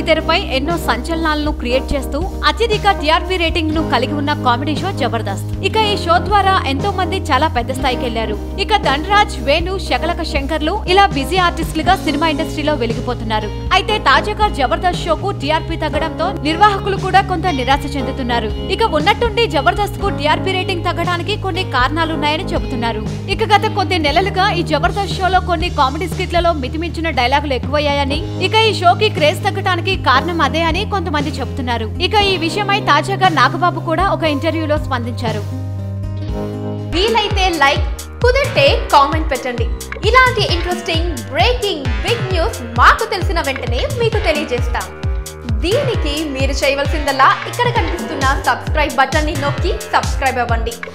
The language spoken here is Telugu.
తెరపై ఎన్నో సంచలనాలను క్రియేట్ చేస్తూ అత్యధిక టీఆర్పీ రేటింగ్ ను కలిగి ఉన్న కామెడీ షో జబర్దస్త్ ఇక ఈ షో ద్వారా ఎంతో మంది చాలా పెద్ద స్థాయికి వెళ్లారు ఇక ధనరాజ్ వేణు శకలక శంకర్లు ఇలా బిజీ ఆర్టిస్టులుగా సినిమా ఇండస్ట్రీలో వెలిగిపోతున్నారు అయితే తాజాగా జబర్దస్త్ షోకు టీఆర్పీ తగ్గడంతో నిర్వాహకులు కూడా కొంత నిరాశ చెందుతున్నారు ఇక ఉన్నట్టుండి జబర్దస్త్ కు టీఆర్పీ రేటింగ్ తగ్గడానికి కొన్ని కారణాలున్నాయని చెబుతున్నారు ఇక గత కొద్ది నెలలుగా ఈ జబర్దస్త్ షోలో కొన్ని కామెడీ స్కిట్లలో మితిమించిన డైలాగులు ఎక్కువయ్యాయని ఇక ఈ షోకి క్రేజ్ తగ్గడానికి కారణం అదే అని కొంతమంది చెబుతున్నారు ఇక ఈ విషయమై తాజాగా నాగబాబు కూడా ఒక ఇంటర్వ్యూలో స్పందించారు వీలైతే లైక్ కుదిరితే కామెంట్ పెట్టండి ఇలాంటి ఇంట్రెస్టింగ్ బ్రేకింగ్ బిగ్ న్యూస్ మాకు తెలిసిన వెంటనే మీకు తెలియజేస్తాం దీనికి మీరు చేయవలసిందల్లా ఇక్కడ కనిపిస్తున్న సబ్స్క్రైబ్ బటన్ని నొక్కి సబ్స్క్రైబ్ అవ్వండి